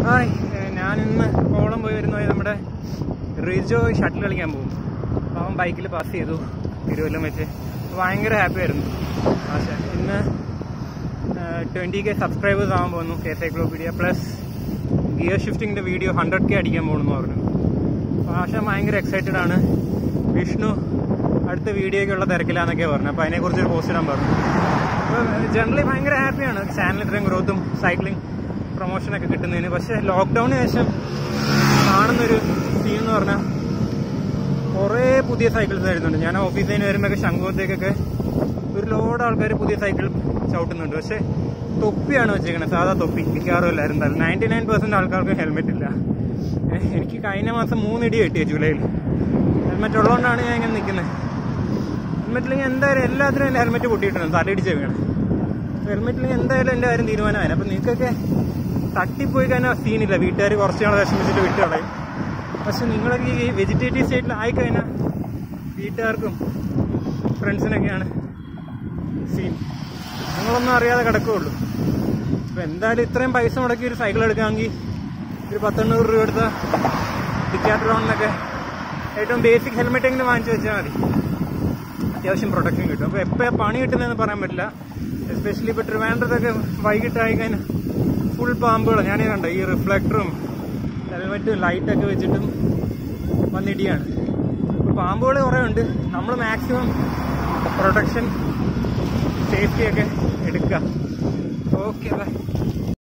hi ഞാൻ ഇന്ന് column പോയി വരുന്ന വഴി നമ്മുടെ റിജോ ഷട്ടിൽ കളിക്കാൻ പോകും അപ്പോൾ അവൻ ബൈക്കിൽ പാസ് ചെയ്തു തിരുവല്ലം വെച്ച് ഭയങ്കര ഹാപ്പി ആയിരുന്നു പക്ഷേ ഇന്ന് ട്വൻറ്റി കെ സബ്സ്ക്രൈബേഴ്സ് ആവാൻ പോകുന്നു കെ സൈക്ലോപീഡിയ പ്ലസ് ഗിയർ ഷിഫ്റ്റിങ്ങിൻ്റെ വീഡിയോ ഹൺഡ്രഡ് കെ അടിക്കാൻ പോകുന്നു പറഞ്ഞു അപ്പോൾ ആശ ഭയങ്കര എക്സൈറ്റഡ് ആണ് വിഷ്ണു അടുത്ത വീഡിയോയ്ക്കുള്ള തിരക്കിലാന്നൊക്കെ പറഞ്ഞു അപ്പോൾ അതിനെക്കുറിച്ച് ഒരു പോസ്റ്റ് ഇടാൻ പറഞ്ഞു അപ്പോൾ ജനറലി ഭയങ്കര ഹാപ്പിയാണ് ചാനൽ ഇത്രയും ഗ്രോത്തും സൈക്ലിംഗ് പ്രൊമോഷനൊക്കെ കിട്ടുന്നതിന് പക്ഷേ ലോക്ക്ഡൗണിന് ശേഷം കാണുന്നൊരു സീൻ എന്ന് പറഞ്ഞാൽ കുറേ പുതിയ സൈക്കിൾസ് വരുന്നുണ്ട് ഞാൻ ഓഫീസിൽ നിന്ന് വരുമ്പോഴൊക്കെ ശംഖുവത്തേക്കൊക്കെ ഒരു ലോഡ് ആൾക്കാർ പുതിയ സൈക്കിൾ ചവിട്ടുന്നുണ്ട് പക്ഷേ തൊപ്പിയാണ് വെച്ചേക്കുന്നത് സാധാ തൊപ്പി മിക്കവാറും എല്ലാവരും എന്തായാലും നയൻറ്റി നയൻ പെർസെൻറ്റ് ആൾക്കാർക്ക് ഹെൽമെറ്റ് ഇല്ല ഏ, എനിക്ക് കഴിഞ്ഞ മാസം മൂന്ന് ഇടി കിട്ടിയ ജൂലൈയിൽ ഹെൽമെറ്റ് ഉള്ളതുകൊണ്ടാണ് ഞാൻ ഇങ്ങനെ നിൽക്കുന്നത് ഹെൽമെറ്റില്ലെങ്കിൽ എന്തായാലും എല്ലാത്തിനും എൻ്റെ ഹെൽമെറ്റ് പൊട്ടിയിട്ടുണ്ട് തലയിടിച്ച് വീണ് ഹെൽമെറ്റില്ലെങ്കിൽ എന്തായാലും എൻ്റെ കാര്യം തീരുമാനമായി അപ്പം നിങ്ങൾക്കൊക്കെ തട്ടിപ്പോയി കഴിഞ്ഞാൽ സീനില്ല വീട്ടുകാർ കുറച്ച് നാൾ വിഷമിച്ചിട്ട് വിട്ട് കളയും പക്ഷെ നിങ്ങളൊക്കെ ഈ വെജിറ്റേറ്റീവ് സ്റ്റേറ്റിൽ ആയിക്കഴിഞ്ഞാൽ വീട്ടുകാർക്കും ഫ്രണ്ട്സിനൊക്കെയാണ് സീൻ നിങ്ങളൊന്നും അറിയാതെ കിടക്കുകയുള്ളൂ അപ്പോൾ എന്തായാലും ഇത്രയും പൈസ മുടക്കി ഒരു സൈക്കിൾ എടുക്കാമെങ്കിൽ ഒരു പത്തെണ്ണൂറ് രൂപ എടുത്ത ഡിക്കാട്രോണിനൊക്കെ ഏറ്റവും ബേസിക് ഹെൽമെറ്റ് എങ്കിലും വാങ്ങിച്ചു വെച്ചാൽ മതി അത്യാവശ്യം പ്രൊട്ടക്ഷൻ കിട്ടും അപ്പോൾ എപ്പോഴാണ് പണി കിട്ടുന്നതെന്ന് പറയാൻ പറ്റില്ല എസ്പെഷ്യലി ഇപ്പോൾ ട്രിവാൻഡ്രത്തൊക്കെ വൈകിട്ടായി കഴിഞ്ഞാൽ ഫുൾ പാമ്പുകൾ ഞാനേ കണ്ട ഈ റിഫ്ലക്ടറും ഹെൽമെറ്റും ലൈറ്റൊക്കെ വെച്ചിട്ടും വന്നിടിയാണ് അപ്പോൾ പാമ്പുകൾ കുറേ ഉണ്ട് നമ്മൾ മാക്സിമം പ്രൊട്ടക്ഷൻ സേഫ്റ്റിയൊക്കെ എടുക്കുക ഓക്കെ ബൈ